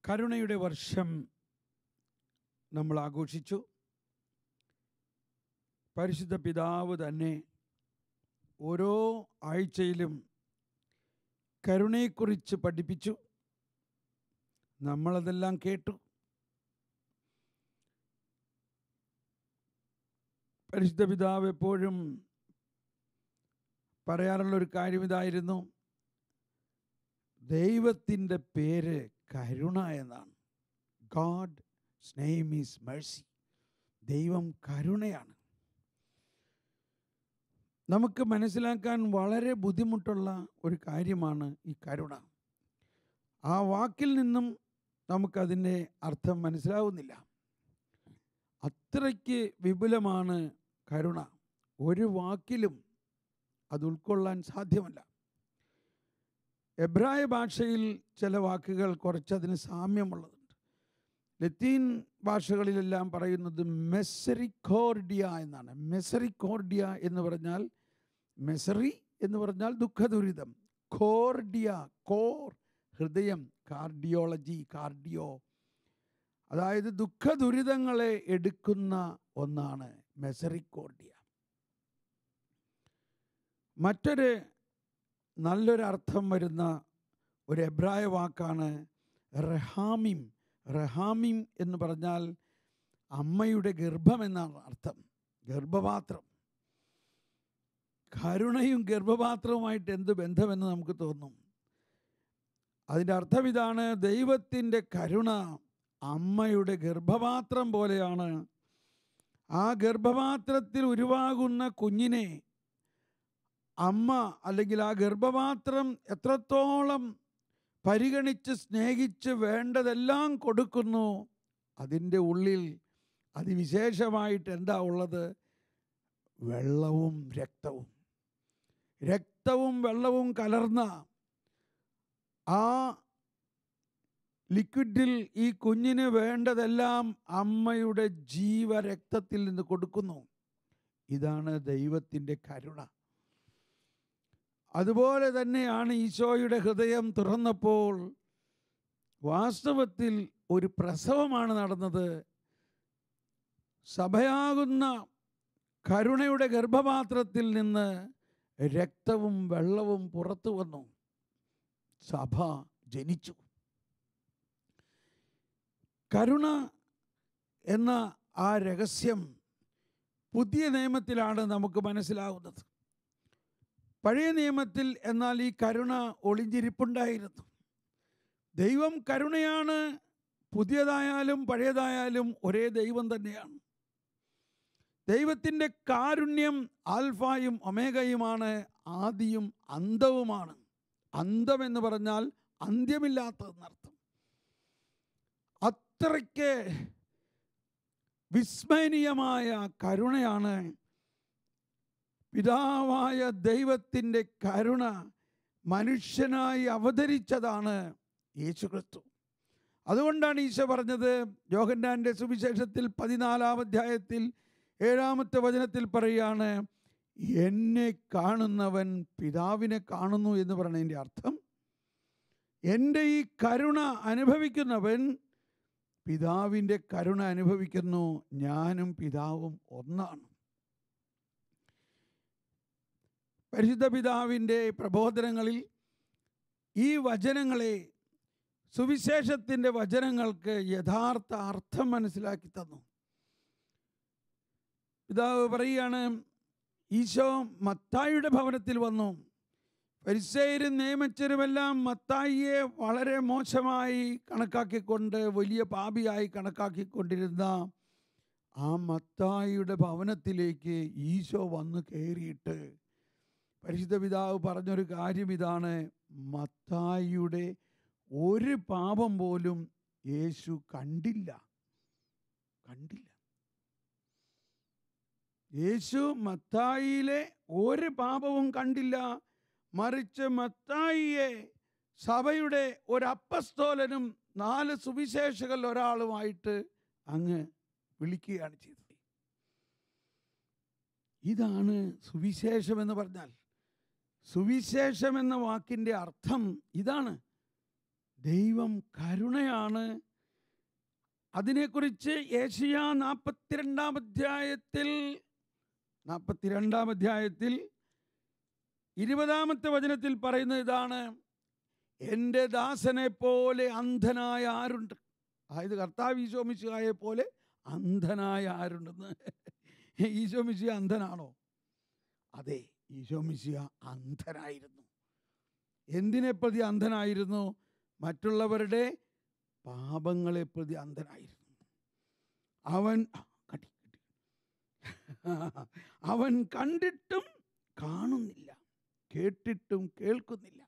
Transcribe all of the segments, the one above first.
കരുണയുടെ വർഷം നമ്മൾ ആഘോഷിച്ചു പരിശുദ്ധ പിതാവ് തന്നെ ഓരോ ആഴ്ചയിലും കരുണയെക്കുറിച്ച് പഠിപ്പിച്ചു നമ്മളതെല്ലാം കേട്ടു പരിശുദ്ധ പിതാവ് എപ്പോഴും പറയാറുള്ള ഒരു കാര്യം ഇതായിരുന്നു ദൈവത്തിൻ്റെ പേര് കരുണ എന്നാണ് ഗാഡ് നെയിം ഈസ് മേഴ്സി ദൈവം കരുണയാണ് നമുക്ക് മനസ്സിലാക്കാൻ വളരെ ബുദ്ധിമുട്ടുള്ള ഒരു കാര്യമാണ് ഈ കരുണ ആ വാക്കിൽ നിന്നും നമുക്കതിൻ്റെ അർത്ഥം മനസ്സിലാവുന്നില്ല അത്രയ്ക്ക് വിപുലമാണ് കരുണ ഒരു വാക്കിലും അത് ഉൾക്കൊള്ളാൻ സാധ്യമല്ല എബ്രായ ഭാഷയിൽ ചില വാക്കുകൾ കുറച്ചതിന് സാമ്യമുള്ളതുണ്ട് ലത്തീൻ ഭാഷകളിലെല്ലാം പറയുന്നത് മെസറിക്കോർഡിയ എന്നാണ് മെസറിക്കോർഡിയ എന്ന് പറഞ്ഞാൽ മെസറി എന്ന് പറഞ്ഞാൽ ദുഃഖദുരിതം കോർഡിയ കോർ ഹൃദയം കാർഡിയോളജി കാർഡിയോ അതായത് ദുഃഖദുരിതങ്ങളെ എടുക്കുന്ന ഒന്നാണ് മെസറിക്കോർഡിയ മറ്റൊരു നല്ലൊരു അർത്ഥം വരുന്ന ഒരു എബ്രായ വാക്കാണ് റഹാമിം റഹാമിം എന്ന് പറഞ്ഞാൽ അമ്മയുടെ ഗർഭം എന്നാണ് അർത്ഥം ഗർഭപാത്രം കരുണയും ഗർഭപാത്രവുമായിട്ട് എന്ത് ബന്ധമെന്ന് നമുക്ക് തോന്നും അതിൻ്റെ അർത്ഥം ഇതാണ് ദൈവത്തിൻ്റെ കരുണ അമ്മയുടെ ഗർഭപാത്രം പോലെയാണ് ആ ഗർഭപാത്രത്തിൽ ഉരുവാകുന്ന കുഞ്ഞിനെ അമ്മ അല്ലെങ്കിൽ ആ ഗർഭപാത്രം എത്രത്തോളം പരിഗണിച്ച് സ്നേഹിച്ച് വേണ്ടതെല്ലാം കൊടുക്കുന്നു അതിൻ്റെ ഉള്ളിൽ അതിവിശേഷമായിട്ട് എന്താ ഉള്ളത് വെള്ളവും രക്തവും രക്തവും വെള്ളവും കലർന്ന ആ ലിക്വിഡിൽ ഈ കുഞ്ഞിന് വേണ്ടതെല്ലാം അമ്മയുടെ ജീവരക്തത്തിൽ നിന്ന് കൊടുക്കുന്നു ഇതാണ് ദൈവത്തിൻ്റെ കരുണ അതുപോലെ തന്നെയാണ് ഈശോയുടെ ഹൃദയം തുറന്നപ്പോൾ വാസ്തവത്തിൽ ഒരു പ്രസവമാണ് നടന്നത് സഭയാകുന്ന കരുണയുടെ ഗർഭപാത്രത്തിൽ നിന്ന് രക്തവും വെള്ളവും പുറത്തു വന്നു സഭ ജനിച്ചു കരുണ എന്ന ആ രഹസ്യം പുതിയ നിയമത്തിലാണ് നമുക്ക് മനസ്സിലാവുന്നത് പഴയ നിയമത്തിൽ എന്നാൽ ഈ കരുണ ഒളിഞ്ഞിരിപ്പുണ്ടായിരുന്നു ദൈവം കരുണയാണ് പുതിയതായാലും പഴയതായാലും ഒരേ ദൈവം തന്നെയാണ് ദൈവത്തിൻ്റെ കാരുണ്യം ആൽഫായും ഒമേഗയുമാണ് ആദിയും അന്തവുമാണ് അന്തം എന്ന് പറഞ്ഞാൽ അന്ത്യമില്ലാത്തതെന്നർത്ഥം അത്രയ്ക്ക് വിസ്മരണീയമായ കരുണയാണ് പിതാവായ ദൈവത്തിൻ്റെ കരുണ മനുഷ്യനായി അവതരിച്ചതാണ് യേശുക്രിസ്തു അതുകൊണ്ടാണ് ഈശോ പറഞ്ഞത് യോഹന്നാൻ്റെ സുവിശേഷത്തിൽ പതിനാലാം അധ്യായത്തിൽ ഏഴാമത്തെ വചനത്തിൽ പറയുകയാണ് എന്നെ കാണുന്നവൻ പിതാവിനെ കാണുന്നു എന്ന് പറയുന്നതിൻ്റെ അർത്ഥം എൻ്റെ ഈ കരുണ അനുഭവിക്കുന്നവൻ പിതാവിൻ്റെ കരുണ അനുഭവിക്കുന്നു ഞാനും പിതാവും ഒന്നാണ് പരിശുദ്ധ പിതാവിൻ്റെ പ്രബോധനങ്ങളിൽ ഈ വചനങ്ങളെ സുവിശേഷത്തിൻ്റെ വചനങ്ങൾക്ക് യഥാർത്ഥ അർത്ഥം മനസ്സിലാക്കി തന്നു പിതാവ് പറയുകയാണ് ഈശോ മത്തായിയുടെ ഭവനത്തിൽ വന്നു പരിസയരും നിയമച്ചരുമെല്ലാം മത്തായിയെ വളരെ മോശമായി കണക്കാക്കിക്കൊണ്ട് വലിയ പാപിയായി കണക്കാക്കിക്കൊണ്ടിരുന്ന ആ മത്തായിയുടെ ഭവനത്തിലേക്ക് ഈശോ വന്ന് കയറിയിട്ട് പരിശുദ്ധ പിതാവ് പറഞ്ഞൊരു കാര്യം ഇതാണ് മത്തായിയുടെ ഒരു പാപം പോലും യേശു കണ്ടില്ല കണ്ടില്ല യേശു മത്തായിയിലെ ഒരു പാപവും കണ്ടില്ല മറിച്ച് മത്തായിയെ സഭയുടെ ഒരു അപ്പസ്തോലനും നാല് സുവിശേഷകരിൽ ഒരാളുമായിട്ട് അങ്ങ് വിളിക്കുകയാണ് ചെയ്തത് ഇതാണ് സുവിശേഷം എന്ന് പറഞ്ഞാൽ സുവിശേഷം എന്ന വാക്കിൻ്റെ അർത്ഥം ഇതാണ് ദൈവം കരുണയാണ് അതിനെക്കുറിച്ച് ഏഷ്യ നാൽപ്പത്തിരണ്ടാം അധ്യായത്തിൽ നാൽപ്പത്തിരണ്ടാം അധ്യായത്തിൽ ഇരുപതാമത്തെ വചനത്തിൽ പറയുന്നത് ഇതാണ് എൻ്റെ ദാസനെ പോലെ അന്ധനായ ആരുണ്ട് അതായത് കർത്താവ് ഈശോമിശിഹായെ പോലെ അന്ധനായ ആരുണ്ടെന്ന് ഈശോമിശിഹ അന്ധനാണോ അതെ ഈശോമിശിഹ അന്ധനായിരുന്നു എന്തിനെ പ്രതി അന്ധനായിരുന്നു മറ്റുള്ളവരുടെ പാപങ്ങളെ പ്രതി അന്ധനായിരുന്നു അവൻ ആ, കടി കടി. അവൻ കണ്ടിട്ടും കാണുന്നില്ല കേട്ടിട്ടും കേൾക്കുന്നില്ല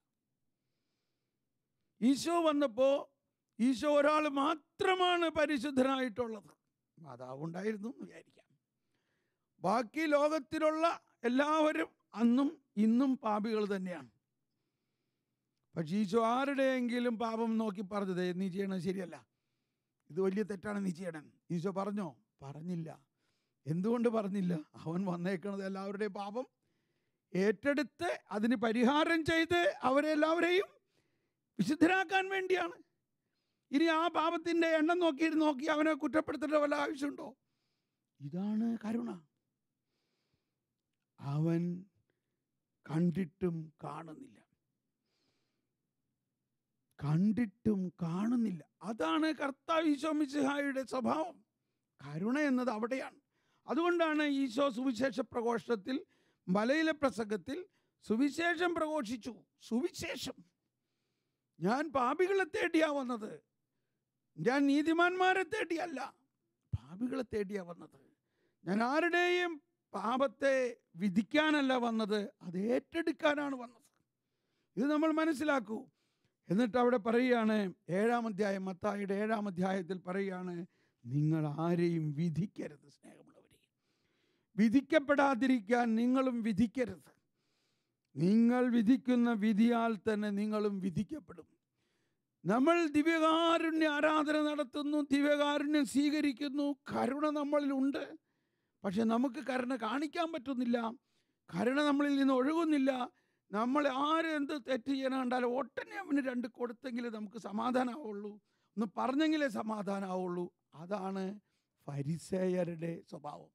ഈശോ വന്നപ്പോൾ ഈശോ ഒരാൾ മാത്രമാണ് പരിശുദ്ധനായിട്ടുള്ളത് മാതാവ് ഉണ്ടായിരുന്നു എന്ന് വിചാരിക്കാം ബാക്കി ലോകത്തിലുള്ള എല്ലാവരും അന്നും ഇന്നും പാപികൾ തന്നെയാണ് പക്ഷേ ഈശോ ആരുടെയെങ്കിലും പാപം നോക്കി പറഞ്ഞത് നീ ചെയ്യണത് ശരിയല്ല ഇത് വലിയ തെറ്റാണ് നീ ചെയ്യണം ഈശോ പറഞ്ഞോ പറഞ്ഞില്ല എന്തുകൊണ്ട് പറഞ്ഞില്ല അവൻ വന്നേക്കണത് എല്ലാവരുടെയും പാപം ഏറ്റെടുത്ത് അതിന് പരിഹാരം ചെയ്ത് അവരെ എല്ലാവരെയും വിശുദ്ധരാക്കാൻ വേണ്ടിയാണ് ഇനി ആ പാപത്തിൻ്റെ എണ്ണം നോക്കി നോക്കി അവനെ കുറ്റപ്പെടുത്തേണ്ട വല്ല ആവശ്യമുണ്ടോ ഇതാണ് കരുണ അവൻ കണ്ടിട്ടും കാണുന്നില്ല കണ്ടിട്ടും കാണുന്നില്ല അതാണ് കർത്താവ് ഈശോ മിശിഹായുടെ സ്വഭാവം കരുണ എന്നത് അവിടെയാണ് അതുകൊണ്ടാണ് ഈശോ സുവിശേഷ പ്രഘോഷത്തിൽ മലയിലെ പ്രസംഗത്തിൽ സുവിശേഷം പ്രഘോഷിച്ചു സുവിശേഷം ഞാൻ പാപികളെ തേടിയാ വന്നത് ഞാൻ നീതിമാന്മാരെ തേടിയല്ല പാപികളെ തേടിയാ വന്നത് ഞാൻ ആരുടെയും പാപത്തെ വിധിക്കാനല്ല വന്നത് അത് ഏറ്റെടുക്കാനാണ് വന്നത് ഇത് നമ്മൾ മനസ്സിലാക്കൂ എന്നിട്ട് അവിടെ പറയുകയാണ് ഏഴാം അധ്യായം മത്തായിയുടെ ഏഴാം അധ്യായത്തിൽ പറയുകയാണ് നിങ്ങൾ ആരെയും വിധിക്കരുത് സ്നേഹമുള്ളവരെ വിധിക്കപ്പെടാതിരിക്കാൻ നിങ്ങളും വിധിക്കരുത് നിങ്ങൾ വിധിക്കുന്ന വിധിയാൽ തന്നെ നിങ്ങളും വിധിക്കപ്പെടും നമ്മൾ ദിവ്യകാരുണ്യ ആരാധന നടത്തുന്നു ദിവ്യകാരുണ്യം സ്വീകരിക്കുന്നു കരുണ നമ്മളിലുണ്ട് പക്ഷെ നമുക്ക് കരുണ കാണിക്കാൻ പറ്റുന്നില്ല കരുണ നമ്മളിൽ നിന്ന് ഒഴുകുന്നില്ല നമ്മൾ ആര് എന്ത് തെറ്റ് ചെയ്യാൻ കണ്ടാലും ഒട്ടനെ അവന് രണ്ട് കൊടുത്തെങ്കിലേ നമുക്ക് സമാധാനമാവുള്ളൂ ഒന്ന് പറഞ്ഞെങ്കിലേ സമാധാനമാവുള്ളൂ അതാണ് ഫരിസേയരുടെ സ്വഭാവം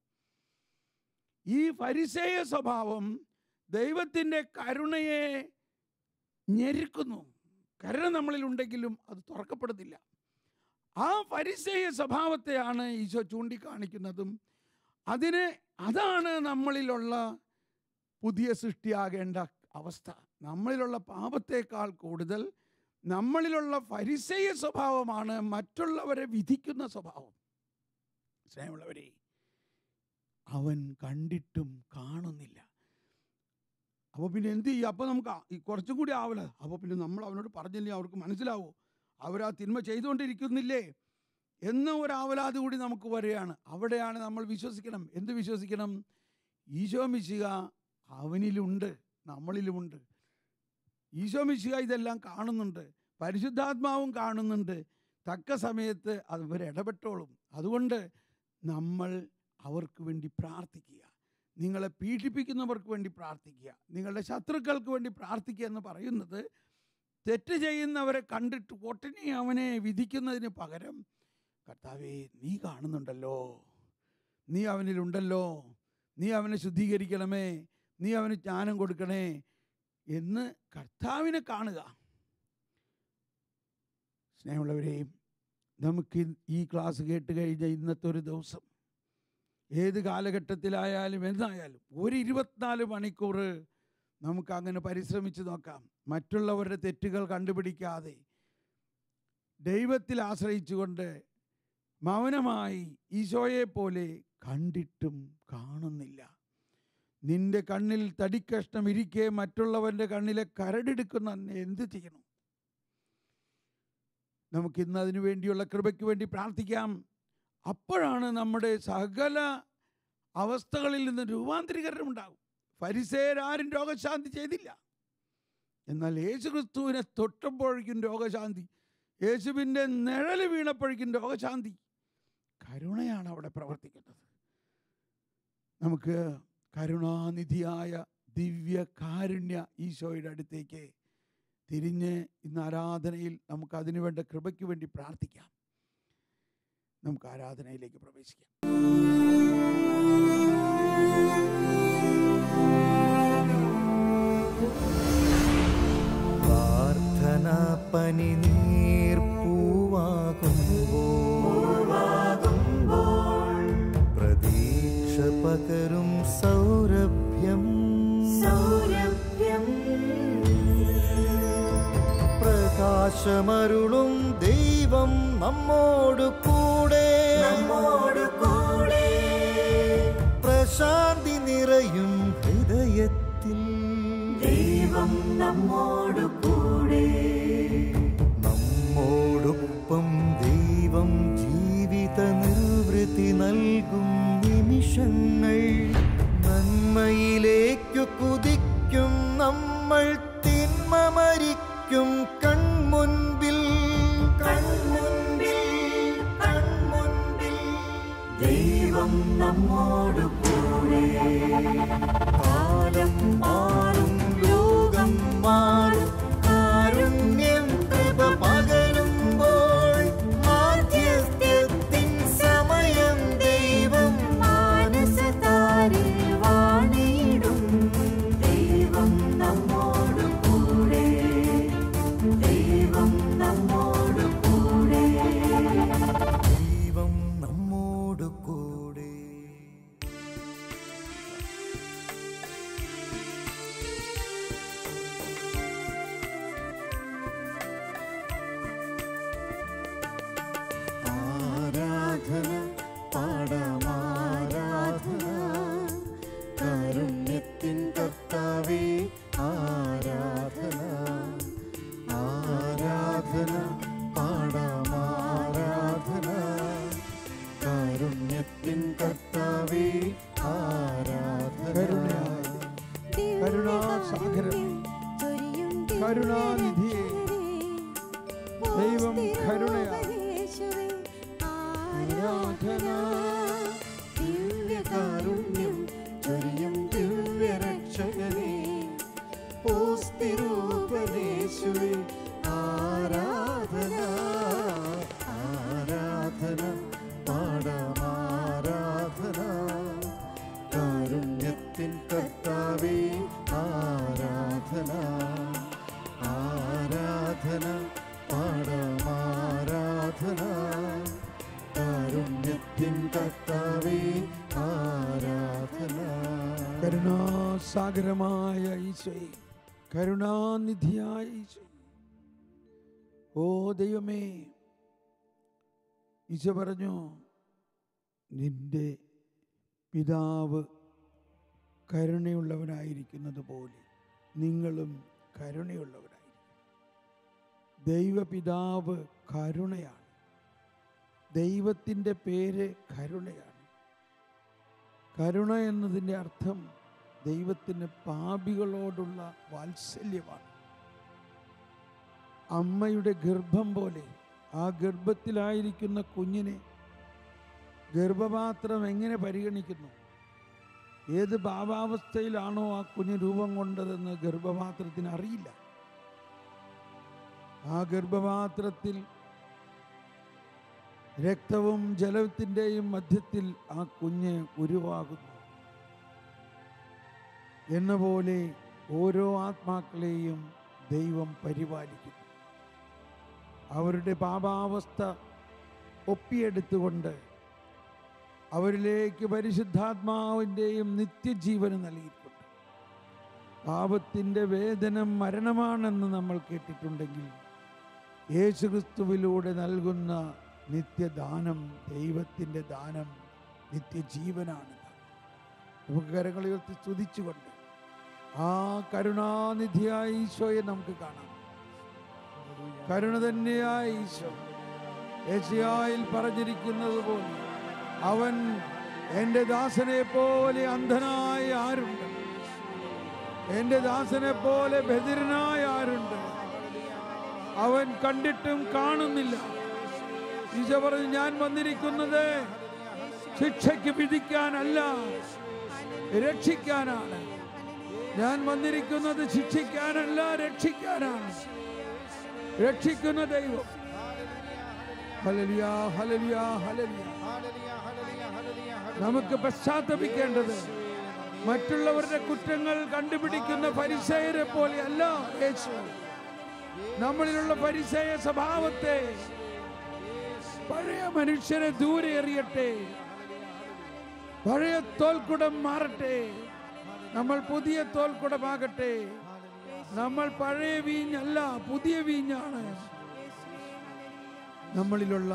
ഈ ഫരിസേയ സ്വഭാവം ദൈവത്തിൻ്റെ കരുണയെ ഞെരുക്കുന്നു കരുണ നമ്മളിലുണ്ടെങ്കിലും അത് തുറക്കപ്പെടുന്നില്ല ആ ഫരിസേയ സ്വഭാവത്തെയാണ് ഈശോ ചൂണ്ടിക്കാണിക്കുന്നതും അതിന് അതാണ് നമ്മളിലുള്ള പുതിയ സൃഷ്ടിയാകേണ്ട അവസ്ഥ നമ്മളിലുള്ള പാപത്തേക്കാൾ കൂടുതൽ നമ്മളിലുള്ള ഫരിസേയ സ്വഭാവമാണ് മറ്റുള്ളവരെ വിധിക്കുന്ന സ്വഭാവം സ്നേഹമുള്ളവരെ അവൻ കണ്ടിട്ടും കാണുന്നില്ല അപ്പോൾ പിന്നെ എന്ത് ചെയ്യും അപ്പോൾ നമുക്ക് ആ- ഈ കുറച്ചും കൂടി ആവല അപ്പോൾ പിന്നെ നമ്മൾ അവനോട് പറഞ്ഞില്ലേ അവർക്ക് മനസ്സിലാവോ അവരാ തിന്മ ചെയ്തുകൊണ്ടിരിക്കുന്നില്ലേ എന്ന ഒരു ആവലാതി കൂടി നമുക്ക് വരികയാണ് അവിടെയാണ് നമ്മൾ വിശ്വസിക്കണം എന്ത് വിശ്വസിക്കണം ഈശോ മിശിക അവനിലുണ്ട് നമ്മളിലുമുണ്ട് ഈശോ മിശിക ഇതെല്ലാം കാണുന്നുണ്ട് പരിശുദ്ധാത്മാവും കാണുന്നുണ്ട് തക്ക സമയത്ത് അവർ ഇടപെട്ടോളും അതുകൊണ്ട് നമ്മൾ അവർക്ക് വേണ്ടി പ്രാർത്ഥിക്കുക നിങ്ങളെ പീഡിപ്പിക്കുന്നവർക്ക് വേണ്ടി പ്രാർത്ഥിക്കുക നിങ്ങളുടെ ശത്രുക്കൾക്ക് വേണ്ടി പ്രാർത്ഥിക്കുക എന്ന് പറയുന്നത് തെറ്റ് ചെയ്യുന്നവരെ കണ്ടിട്ട് ഒട്ടനെ അവനെ വിധിക്കുന്നതിന് പകരം കർത്താവേ നീ കാണുന്നുണ്ടല്ലോ നീ അവനിലുണ്ടല്ലോ നീ അവനെ ശുദ്ധീകരിക്കണമേ നീ അവന് ജ്ഞാനം കൊടുക്കണേ എന്ന് കർത്താവിനെ കാണുക സ്നേഹമുള്ളവരെയും നമുക്ക് ഈ ക്ലാസ് കേട്ട് കഴിഞ്ഞ ഇന്നത്തെ ഒരു ദിവസം ഏത് കാലഘട്ടത്തിലായാലും എന്തായാലും ഒരു ഇരുപത്തിനാല് മണിക്കൂർ നമുക്ക് അങ്ങനെ പരിശ്രമിച്ച് നോക്കാം മറ്റുള്ളവരുടെ തെറ്റുകൾ കണ്ടുപിടിക്കാതെ ദൈവത്തിൽ ആശ്രയിച്ചുകൊണ്ട് മൗനമായി ഈശോയെ പോലെ കണ്ടിട്ടും കാണുന്നില്ല നിന്റെ കണ്ണിൽ തടിക്കഷ്ണം ഇരിക്കെ മറ്റുള്ളവൻ്റെ കണ്ണിലെ കരടെടുക്കുന്ന നീ എന്ത് ചെയ്യണം നമുക്ക് ഇന്ന് അതിനു വേണ്ടിയുള്ള കൃപയ്ക്ക് വേണ്ടി പ്രാർത്ഥിക്കാം അപ്പോഴാണ് നമ്മുടെ സകല അവസ്ഥകളിൽ നിന്ന് രൂപാന്തരീകരണം ഉണ്ടാകും ഫരിസേരാരും രോഗശാന്തി ചെയ്തില്ല എന്നാൽ യേശു ക്രിസ്തുവിനെ തൊട്ടപ്പോഴേക്കും രോഗശാന്തി യേശുവിൻ്റെ നിഴൽ വീണപ്പോഴേക്കും രോഗശാന്തി കരുണയാണ് അവിടെ പ്രവർത്തിക്കുന്നത് നമുക്ക് കരുണാനിധിയായ ദിവ്യ കാരുണ്യ ഈശോയുടെ അടുത്തേക്ക് തിരിഞ്ഞ് ഇന്ന് ആരാധനയിൽ നമുക്ക് അതിനു വേണ്ട കൃപയ്ക്ക് വേണ്ടി പ്രാർത്ഥിക്കാം നമുക്ക് ആരാധനയിലേക്ക് പ്രവേശിക്കാം പ്രാർത്ഥന പനി നീർപ്പൂവാകുമ്പോൾ പ്രതീക്ഷ പകരും സൗരഭ്യം സൗരഭ്യം പ്രകാശമരുളും ദൈവം നമ്മോട് കൂടെ നമ്മോട് കൂടെ പ്രശാന്തി നിറയും ഹൃദയത്തിൽ ദൈവം നമ്മോട് കൂടെ നമ്മോടൊപ്പം ദൈവം ജീവിത നിർവൃത്തി നൽകും നിമിഷങ്ങൾ നന്മയിലേക്കു കുതിക്കും നമ്മൾ തിന്മ മരിക്കും കൺമുൻപിൽ കൺമുൻപിൽ കൺമുൻപിൽ ദൈവം നമ്മോട് കൂടെ കാലം മാറും ലോകം മാറും കാരുണ്യം കൃപ പകരുമ്പോൾ മാധ്യസ്ഥ്യത്തിൻ സമയം ദൈവം മാനസതാരിൽ വാണിടും ദൈവം നമ്മോട് കൂടെ ദൈവം നമ്മോട് കൂടെ ദൈവം നമ്മോട് കൂടെ ആരാധന പാടമാരാധന കാരുണ്യത്തിൻ കർത്താവേ ആരാധന ആരാധന പാടമാരാധന കാരുണ്യത്തിൻ കർത്താവേ ആരാധന കരുണാസാഗരമേ, കരുണാനിധിയേ, ദൈവം കരുണയായി. ആരാധന ദിവ്യകാരുണ്യം ചൊരിയും ദിവ്യരക്ഷകനെ ഓസ്തിരൂപനേശുവേ ആരാധന ആരാധന പാടമാരാധന കാരുണ്യത്തിൻ കർത്താവേ ആരാധന ആരാധന പാടമാരാധന കാരുണ്യത്തിൻ കർത്താവേ ആരാധന കരുണാസാഗരമായ ഈശോയെ കരുണാനിധിയായ ഈശോയെ ഓ ദൈവമേ ഈശോ പറഞ്ഞു നിന്റെ പിതാവ് കരുണയുള്ളവനായിരിക്കുന്നത് പോലെ നിങ്ങളും കരുണയുള്ളവരായിരിക്കും ദൈവപിതാവ് കരുണയാണ് ദൈവത്തിൻ്റെ പേര് കരുണയാണ് കരുണ എന്നതിൻ്റെ അർത്ഥം ദൈവത്തിന് പാപികളോടുള്ള വാത്സല്യമാണ് അമ്മയുടെ ഗർഭം പോലെ ആ ഗർഭത്തിലായിരിക്കുന്ന കുഞ്ഞിനെ ഗർഭപാത്രം എങ്ങനെ പരിഗണിക്കുന്നു ഏത് ഭാവാവസ്ഥയിലാണോ ആ കുഞ്ഞ് രൂപം കൊണ്ടതെന്ന് ഗർഭപാത്രത്തിന് അറിയില്ല ആ ഗർഭപാത്രത്തിൽ രക്തവും ജലത്തിൻ്റെയും മധ്യത്തിൽ ആ കുഞ്ഞ് ഉരുവാകുന്നു എന്ന പോലെ ഓരോ ആത്മാക്കളെയും ദൈവം പരിപാലിക്കുന്നു അവരുടെ പാപാവസ്ഥ ഒപ്പിയെടുത്തുകൊണ്ട് അവരിലേക്ക് പരിശുദ്ധാത്മാവിൻ്റെയും നിത്യജീവന് നൽകിയിട്ടുണ്ട് പാപത്തിൻ്റെ വേദനം മരണമാണെന്ന് നമ്മൾ കേട്ടിട്ടുണ്ടെങ്കിൽ യേശുക്രിസ്തുവിലൂടെ നൽകുന്ന നിത്യദാനം ദൈവത്തിൻ്റെ ദാനം നിത്യജീവനാണ് നമുക്ക് കരങ്ങൾ ഉയർത്തി സ്തുതിച്ചുകൊണ്ട് ആ കരുണാനിധിയായ ഈശോയെ നമുക്ക് കാണാം കരുണ തന്നെയായ ഈശോ ഏഷ്യായിൽ പറഞ്ഞിരിക്കുന്നത് പോലെ അവൻ എൻ്റെ ദാസനെ പോലെ അന്ധനായ ആരുണ്ട് എൻ്റെ ദാസനെ പോലെ ബധിരനായ ആരുണ്ട് അവൻ കണ്ടിട്ടും കാണുന്നില്ല ഈശോ പറഞ്ഞു ഞാൻ വന്നിരിക്കുന്നത് ശിക്ഷയ്ക്ക് വിധിക്കാനല്ല രക്ഷിക്കാനാണ് ഞാൻ വന്നിരിക്കുന്നത് ശിക്ഷിക്കാനല്ല രക്ഷിക്കാനാണ് രക്ഷിക്കുന്ന ദൈവം ഹലലിയ ഹലലിയ ഹലലിയ നമുക്ക് പശ്ചാത്തപിക്കേണ്ടത് മറ്റുള്ളവരുടെ കുറ്റങ്ങൾ കണ്ടുപിടിക്കുന്ന പരിസയരെ പോലെ അല്ല യേശു നമ്മളിലുള്ള പരിസയ സ്വഭാവത്തെ പഴയ മനുഷ്യരെ ദൂരെ എറിയട്ടെ പഴയ തോൽക്കുടം മാറട്ടെ നമ്മൾ പുതിയ തോൽക്കുടമാകട്ടെ നമ്മൾ പഴയ വീഞ്ഞല്ല പുതിയ വീഞ്ഞാണ് നമ്മളിലുള്ള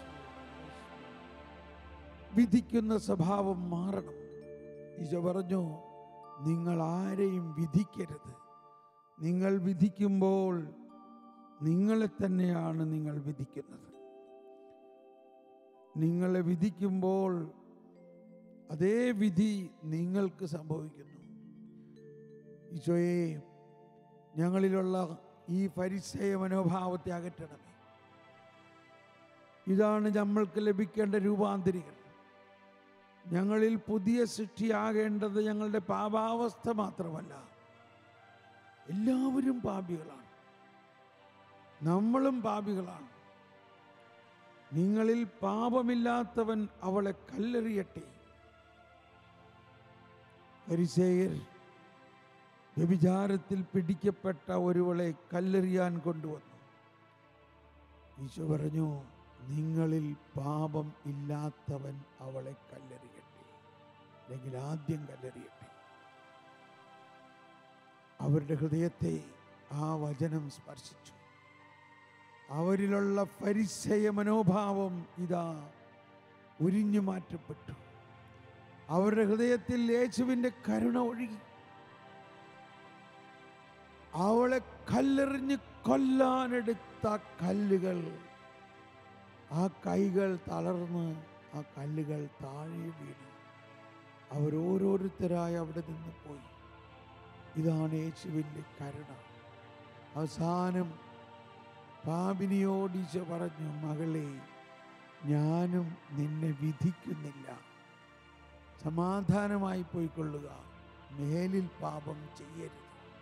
വിധിക്കുന്ന സ്വഭാവം മാറണം ഈശോ പറഞ്ഞു നിങ്ങൾ ആരെയും വിധിക്കരുത് നിങ്ങൾ വിധിക്കുമ്പോൾ നിങ്ങളെ തന്നെയാണ് നിങ്ങൾ വിധിക്കുന്നത് നിങ്ങളെ വിധിക്കുമ്പോൾ അതേ വിധി നിങ്ങൾക്ക് സംഭവിക്കുന്നു ഈശോയെ ഞങ്ങളിലുള്ള ഈ പരിസയ മനോഭാവത്തെ അകറ്റണമേ ഇതാണ് നമ്മൾക്ക് ലഭിക്കേണ്ട രൂപാന്തരികൾ ഞങ്ങളിൽ പുതിയ സൃഷ്ടിയാകേണ്ടത് ഞങ്ങളുടെ പാപാവസ്ഥ മാത്രമല്ല എല്ലാവരും പാപികളാണ് നമ്മളും പാപികളാണ് നിങ്ങളിൽ പാപമില്ലാത്തവൻ അവളെ കല്ലെറിയട്ടെ പരിസേയർ വ്യഭിചാരത്തിൽ പിടിക്കപ്പെട്ട ഒരുവളെ കല്ലെറിയാൻ കൊണ്ടുവന്നു ഈശോ പറഞ്ഞു നിങ്ങളിൽ പാപം ഇല്ലാത്തവൻ അവളെ കല്ലെറിയട്ടെ അല്ലെങ്കിൽ ആദ്യം കല്ലെറിയട്ടെ അവരുടെ ഹൃദയത്തെ ആ വചനം സ്പർശിച്ചു അവരിലുള്ള പരിസയ മനോഭാവം ഇതാ ഉരിഞ്ഞു മാറ്റപ്പെട്ടു അവരുടെ ഹൃദയത്തിൽ യേശുവിൻ്റെ കരുണ ഒഴുകി അവളെ കല്ലെറിഞ്ഞ് കൊല്ലാനെടുത്ത കല്ലുകൾ ആ കൈകൾ തളർന്ന് ആ കല്ലുകൾ താഴെ വീണു അവരോരോരുത്തരായി അവിടെ നിന്ന് പോയി ഇതാണ് യേശുവിൻ്റെ കരുണ അവസാനം പാപിനിയോട് ഈശോ പറഞ്ഞു മകളെ ഞാനും നിന്നെ വിധിക്കുന്നില്ല സമാധാനമായി പോയിക്കൊള്ളുക മേലിൽ പാപം ചെയ്യരുത്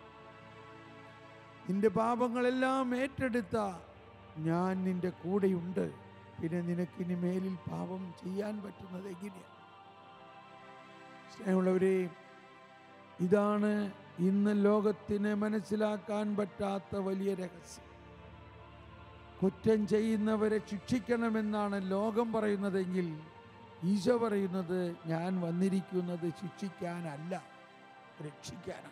നിന്റെ പാപങ്ങളെല്ലാം ഏറ്റെടുത്ത ഞാൻ നിന്റെ കൂടെയുണ്ട് പിന്നെ നിനക്കിനി മേലിൽ പാപം ചെയ്യാൻ പറ്റുന്നത് എങ്ങനെയാണ് സ്നേഹമുള്ളവരെ ഇതാണ് ഇന്ന് ലോകത്തിന് മനസ്സിലാക്കാൻ പറ്റാത്ത വലിയ രഹസ്യം കുറ്റം ചെയ്യുന്നവരെ ശിക്ഷിക്കണമെന്നാണ് ലോകം പറയുന്നതെങ്കിൽ ഈശോ പറയുന്നത് ഞാൻ വന്നിരിക്കുന്നത് ശിക്ഷിക്കാനല്ല രക്ഷിക്കാനാണ്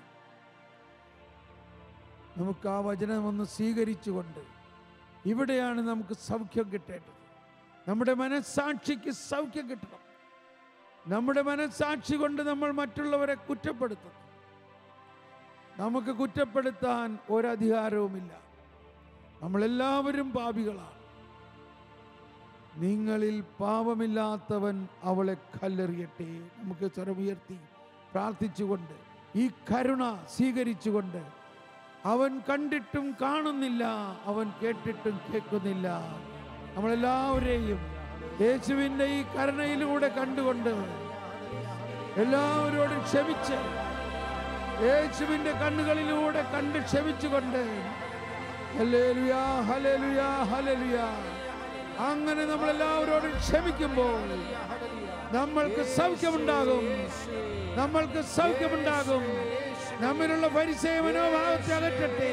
നമുക്ക് ആ വചനം ഒന്ന് സ്വീകരിച്ചുകൊണ്ട് ഇവിടെയാണ് നമുക്ക് സൗഖ്യം കിട്ടേണ്ടത് നമ്മുടെ മനസ്സാക്ഷിക്ക് സൗഖ്യം കിട്ടണം നമ്മുടെ മനസ്സാക്ഷി കൊണ്ട് നമ്മൾ മറ്റുള്ളവരെ കുറ്റപ്പെടുത്തുന്നു നമുക്ക് കുറ്റപ്പെടുത്താൻ ഒരധികാരവുമില്ല നമ്മളെല്ലാവരും പാപികളാണ് നിങ്ങളിൽ പാപമില്ലാത്തവൻ അവളെ കല്ലെറിയട്ടെ നമുക്ക് സ്വരമുയർത്തി പ്രാർത്ഥിച്ചുകൊണ്ട് ഈ കരുണ സ്വീകരിച്ചുകൊണ്ട് അവൻ കണ്ടിട്ടും കാണുന്നില്ല അവൻ കേട്ടിട്ടും കേൾക്കുന്നില്ല നമ്മളെല്ലാവരെയും യേശുവിൻ്റെ ഈ കരുണയിലൂടെ കണ്ടുകൊണ്ട് എല്ലാവരോടും ക്ഷമിച്ച് യേശുവിൻ്റെ കണ്ണുകളിലൂടെ കണ്ട് ക്ഷമിച്ചുകൊണ്ട് ഹല്ലേലൂയാ ഹല്ലേലൂയാ ഹല്ലേലൂയാ അങ്ങനെ നമ്മൾ എല്ലാവരോടും ക്ഷമിക്കുമ്പോൾ നമ്മൾക്ക് സൗഖ്യമുണ്ടാകും നമ്മൾക്ക് സൗഖ്യമുണ്ടാകും നമ്മിലുള്ള പരിചയ മനോഭാവത്തെ അകറ്റട്ടെ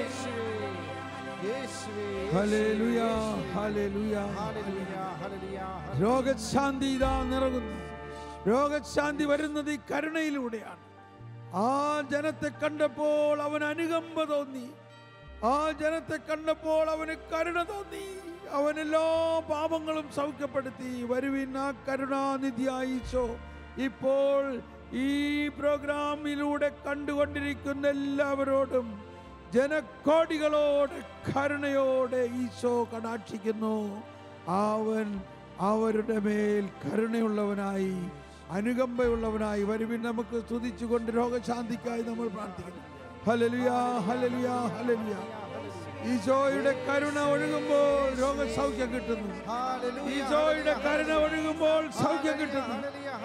ഹല്ലേലൂയാ ഹല്ലേലൂയാ രോഗശാന്തി ഇതാ നിറകുന്നു രോഗശാന്തി വരുന്നത് ഈ കരുണയിലൂടെയാണ് ആ ജനത്തെ കണ്ടപ്പോൾ അവൻ അനുകമ്പ തോന്നി ആ ജനത്തെ കണ്ടപ്പോൾ അവന് കരുണ തോന്നി അവൻ എല്ലാ പാപങ്ങളും സൗഖ്യപ്പെടുത്തി വരുവിൻ ആ കരുണാനിധിയായ ഈശോ ഇപ്പോൾ ഈ പ്രോഗ്രാമിലൂടെ കണ്ടുകൊണ്ടിരിക്കുന്ന എല്ലാവരോടും ജനക്കോടികളോട് കരുണയോടെ ഈശോ കടാക്ഷിക്കുന്നു അവൻ അവരുടെ മേൽ കരുണയുള്ളവനായി അനുകമ്പയുള്ളവനായി വരുവിൻ നമുക്ക് സ്തുതിച്ചുകൊണ്ട് രോഗശാന്തിക്കായി നമ്മൾ പ്രാർത്ഥിക്കുന്നു ഹലലുയാ ഹലലുയാ ഹലലുയാ ഈശോയുടെ കരുണ ഒഴുകുമ്പോൾ രോഗസൗഖ്യം കിട്ടുന്നു ഈശോയുടെ കരുണ ഒഴുകുമ്പോൾ സൗഖ്യം കിട്ടുന്നു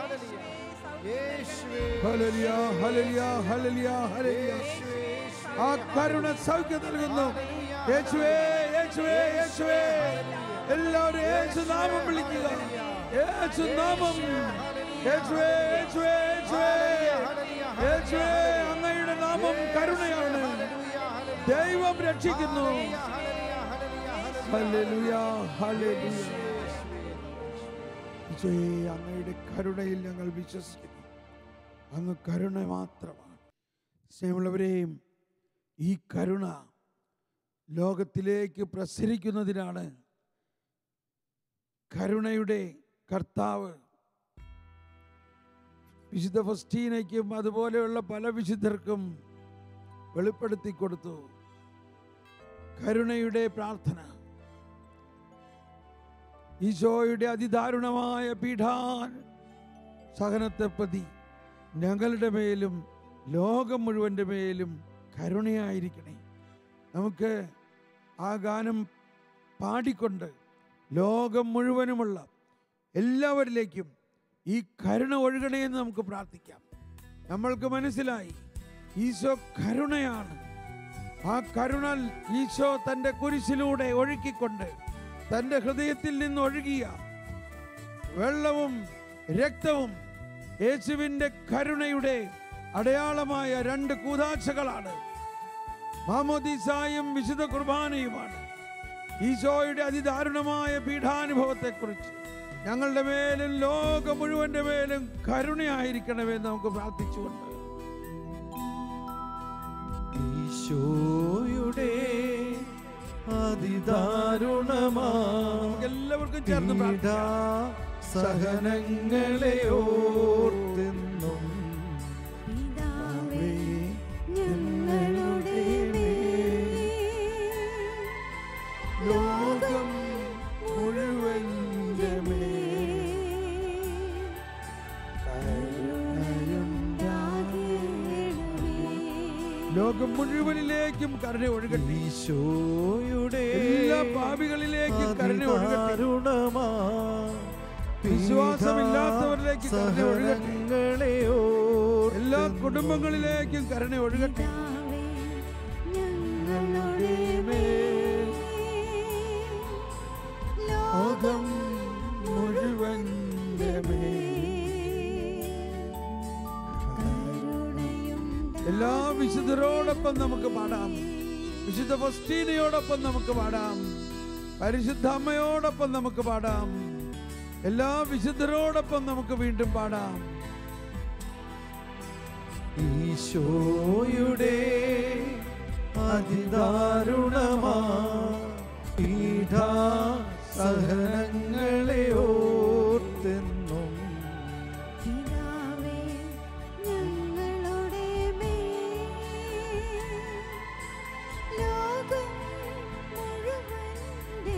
ഹലലിയ ഹലലിയ ഹലലിയ ഹലലിയ ആ കരുണ സൗഖ്യം നൽകുന്നു യേശുവേ യേശുവേ യേശുവേ യേശുവേ എല്ലാവരും യേശു നാമം വിളിക്കുക യേശു നാമം യേശുവേ യേശുവേ യേശുവേ യേശുവേ അങ്ങയുടെ നാമം കരുണയാണ് ദൈവം രക്ഷിക്കുന്നു ഹല്ലേലൂയ ഹല്ലേലൂയ ഈശോയെ അങ്ങയുടെ കരുണയിൽ ഞങ്ങൾ വിശ്വസിക്കുന്നു അങ്ങ് കരുണ മാത്രമാണ് സ്നേഹമുള്ളവരെയും ഈ കരുണ ലോകത്തിലേക്ക് പ്രസരിക്കുന്നതിനാണ് കരുണയുടെ കർത്താവ് വിശുദ്ധ ഫസ്റ്റീനയ്ക്കും അതുപോലെയുള്ള പല വിശുദ്ധർക്കും വെളിപ്പെടുത്തി കൊടുത്തു കരുണയുടെ പ്രാർത്ഥന ഈശോയുടെ അതിദാരുണമായ പീഠാൻ സഹനത്തെ പ്രതി ഞങ്ങളുടെ മേലും ലോകം മുഴുവൻ്റെ മേലും കരുണയായിരിക്കണേ നമുക്ക് ആ ഗാനം പാടിക്കൊണ്ട് ലോകം മുഴുവനുമുള്ള എല്ലാവരിലേക്കും ഈ കരുണ ഒഴുകണേ എന്ന് നമുക്ക് പ്രാർത്ഥിക്കാം നമ്മൾക്ക് മനസ്സിലായി ഈശോ കരുണയാണ് ആ കരുണ ഈശോ തൻ്റെ കുരിശിലൂടെ ഒഴുക്കിക്കൊണ്ട് തൻ്റെ ഹൃദയത്തിൽ നിന്ന് ഒഴുകിയ വെള്ളവും രക്തവും യേശുവിൻ്റെ കരുണയുടെ അടയാളമായ രണ്ട് കൂതാശകളാണ് മാമോദീസായും വിശുദ്ധ കുർബാനയുമാണ് ഈശോയുടെ അതിദാരുണമായ പീഠാനുഭവത്തെക്കുറിച്ച് ഞങ്ങളുടെ മേലും ലോകം മുഴുവന്റെ മേലും കരുണയായിരിക്കണമെന്ന് നമുക്ക് പ്രാർത്ഥിച്ചുകൊണ്ട് ഈശോയുടെ അതിദാരുണമാ നമുക്ക് എല്ലാവർക്കും ചേർന്ന് പ്രാർത്ഥിക്കാം സഹനങ്ങളെ ഓർത്തെന്നും പിതാവേ ഞങ്ങളുടെ മേൽ ലോകം മുഴുവൻ്റെ മേൽ ലോകം മുഴുവനിലേക്കും കരുണ ഒഴുകട്ടെ ഈശോയുടെ എല്ലാ പാപികളിലേക്കും കരുണ ഒഴുകട്ടെ അതിദാരുണമാ വിശ്വാസമില്ലാത്തവരിലേക്ക് കരുണ ഒഴുകട്ടെ സഹനങ്ങളെ എല്ലാ ഓർത്തെന്നും കുടുംബങ്ങളിലേക്കും കരുണ ഒഴുകട്ടെ ഞങ്ങളുടെ മേൽ ലോകം മുഴുവൻ്റെ മേൽ എല്ലാ വിശുദ്ധരോടൊപ്പം നമുക്ക് പാടാം വിശുദ്ധ ഫസ്റ്റീനയോടൊപ്പം നമുക്ക് പാടാം പരിശുദ്ധ അമ്മയോടൊപ്പം നമുക്ക് പാടാം എല്ലാ വിശുദ്ധരോടൊപ്പം നമുക്ക് വീണ്ടും പാടാം ഈശോയുടെ അതിദാരുണമാ പീഠാ സഹനങ്ങളെ ഓർത്തെന്നും പിതാവേ ഞങ്ങളുടെ മേൽ ലോകം മുഴുവന്റെ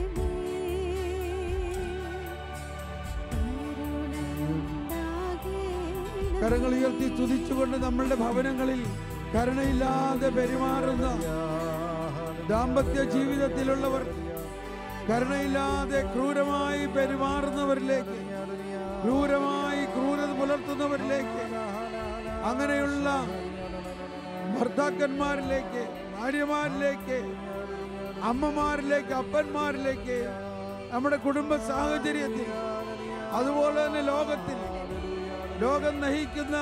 മേൽ കരങ്ങൾ ഉയർത്തി സ്തുതിച്ചുകൊണ്ട് നമ്മളുടെ ഭവനങ്ങളിൽ കരുണയില്ലാതെ പെരുമാറുന്ന ദാമ്പത്യ ജീവിതത്തിലുള്ളവർ കരുണയില്ലാതെ ക്രൂരമായി പെരുമാറുന്നവരിലേക്ക് ക്രൂരമായി ക്രൂരത പുലർത്തുന്നവരിലേക്ക് അങ്ങനെയുള്ള ഭർത്താക്കന്മാരിലേക്ക് ഭാര്യമാരിലേക്ക് അമ്മമാരിലേക്ക് അപ്പന്മാരിലേക്ക് നമ്മുടെ കുടുംബ സാഹചര്യത്തിൽ അതുപോലെ തന്നെ ലോകത്തിൽ ലോകം നയിക്കുന്ന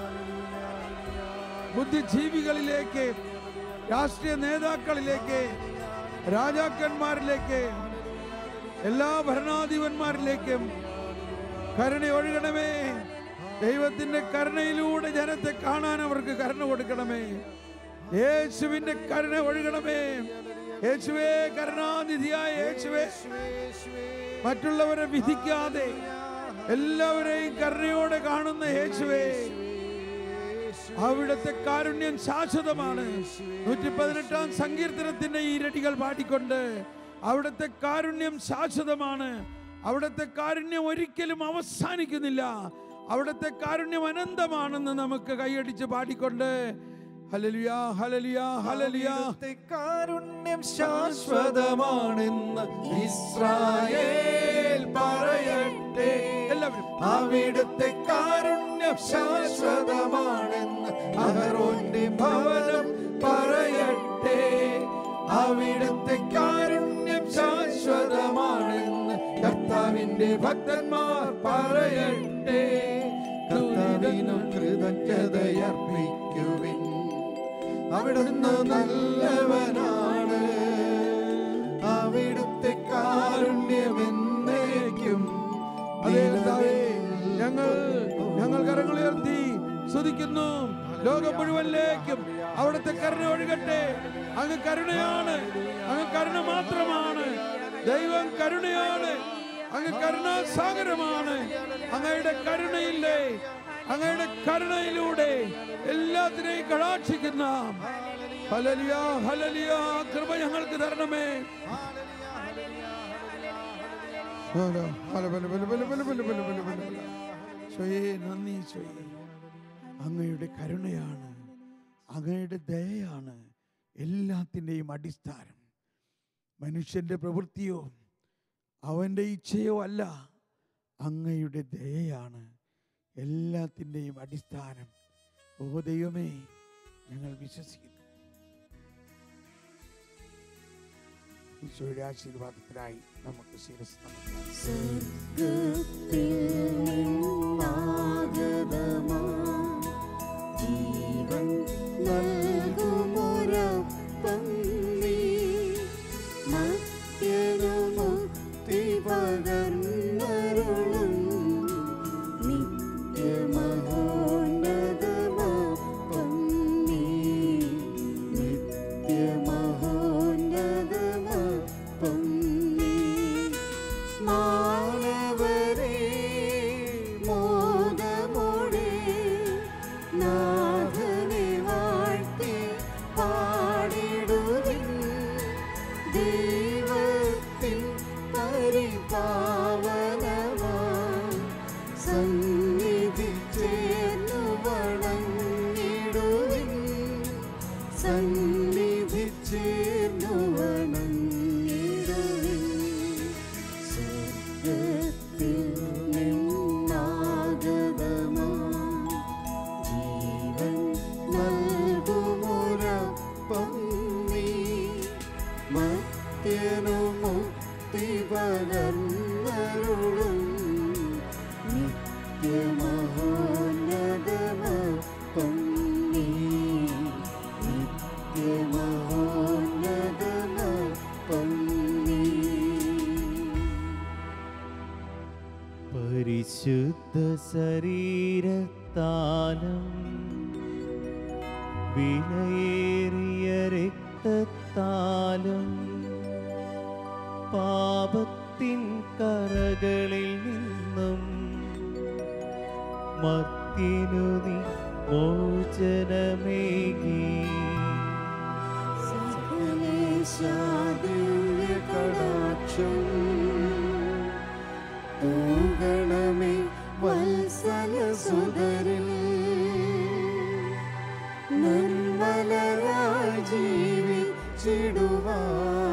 ബുദ്ധിജീവികളിലേക്ക് രാഷ്ട്രീയ നേതാക്കളിലേക്ക് രാജാക്കന്മാരിലേക്ക് എല്ലാ ഭരണാധിപന്മാരിലേക്കും കരുണ ഒഴുകണമേ ദൈവത്തിന്റെ കരുണയിലൂടെ ജനത്തെ കാണാൻ അവർക്ക് കരുണ കൊടുക്കണമേ യേശുവിന്റെ കരുണ ഒഴുകണമേ യേശുവേ കരുണാനിധിയായ യേശുവേ മറ്റുള്ളവരെ വിധിക്കാതെ എല്ലാവരെയും കരുണയോടെ കാണുന്ന യേശുവേ അവിടുത്തെ കാരുണ്യം ശാശ്വതമാണ് നൂറ്റി പതിനെട്ടാം സങ്കീർത്തനത്തിന്റെ ഈ ഇരടികൾ പാടിക്കൊണ്ട് അവിടുത്തെ കാരുണ്യം ശാശ്വതമാണ് അവിടുത്തെ കാരുണ്യം ഒരിക്കലും അവസാനിക്കുന്നില്ല അവിടുത്തെ കാരുണ്യം അനന്തമാണെന്ന് നമുക്ക് കൈയടിച്ച് പാടിക്കൊണ്ട് ഹലലിയ ഹലലിയ ഹലലിയ അവിടുത്തെ കാരുണ്യം ശാശ്വതമാണെന്ന് ഇസ്രായേൽ പറയട്ടെ എല്ലാവരും അവിടുത്തെ കാരുണ്യം ശാശ്വതമാണെന്ന് അഹരോന്റെ ഭവനം പറയട്ടെ അവിടുത്തെ കാരുണ്യം അവന്റെ ഭക്തന്മാർ പറയട്ടെ കർത്താവിനും കൃതജ്ഞതയർപ്പിക്കുവിൻ അവിടുന്ന് നല്ലവനാണ് അവിടുത്തെ കാരുണ്യമെന്നേക്കും അതേ കർത്താവേ, ഞങ്ങൾ ഞങ്ങൾ കരങ്ങൾ ഉയർത്തി സ്തുതിക്കുന്നു ലോകം മുഴുവനിലേക്കും അവിടുത്തെ കരുണ ഒഴുകട്ടെ അങ്ങ് കരുണയാണ് അങ്ങ് കരുണ മാത്രമാണ് ദൈവം കരുണയാണ് അങ്ങ് കരുണാസാഗരമാണ് അങ്ങയുടെ കരുണയില്ലേ അങ്ങയുടെ കരുണയിലൂടെ എല്ലാത്തിനെയും കടാക്ഷിക്കുന്ന ഹലലിയ ഹലലിയ കൃപ ഞങ്ങൾക്ക് തരണമേ ഹല, ഹല, ബല, ബല, ബല, ബല, ബല, ബല, ബല, ബല, ബല. ഈശോയേ, നന്ദി ഈശോയേ. അങ്ങയുടെ കരുണയാണ് അങ്ങയുടെ ദയയാണ് എല്ലാത്തിൻ്റെയും അടിസ്ഥാനം മനുഷ്യന്റെ പ്രവൃത്തിയോ അവൻ്റെ ഇച്ഛയോ അല്ല അങ്ങയുടെ ദയയാണ് എല്ലാത്തിൻ്റെയും അടിസ്ഥാനം ഓ ദൈവമേ ഞങ്ങൾ വിശ്വസിക്കുന്നു ഈശോയുടെ ആശീർവാദത്തിനായി നമുക്ക് ശിരസ് നമിക്കാം സ്വർഗ്ഗത്തിൽ നിന്നാഗതമാ ജീവൻ നൽകുമൊരപ്പം നീ മർത്യനു മുക്തി പകർന്നരുളും നിത്യമഹോന്നതമപ്പം നീ നിത്യമഹോന്നതമപ്പം നീ മാനവരേ മോദമോടെ നാഥനെ വാഴ്ത്തി പാടിടുവിൻ ദൈവത്തിൻ പരിപാവനമാം സന്നിധി ചേർന്നു വണങ്ങിടുവിൻ സന്നിധി ചേർന്നു വണങ്ങിടുവിൻ സ്വർഗ്ഗത്തിൽ നിന്നാഗതമാം ജീവൻ നൽകുമൊരപ്പം നീ മർത്യനു മുക്തി പകർന്നരുളും നിത്യമഹോന്നതമപ്പം നീ നിത്യമഹോന്നതമപ്പം നീ പരിശുദ്ധ ശരീരത്താലും വിലയേറിയ രക്തത്താലും പാപത്തിൻ കറകളിൽ നിന്നും മത്തിനു നീ മോചനമേകി സകലേശാദിവ്യകടാക്ഷം തൂകണമേ വത്സല സുതരിൽ നിർമ്മലരായി ജീവിച്ചിടുവാൻ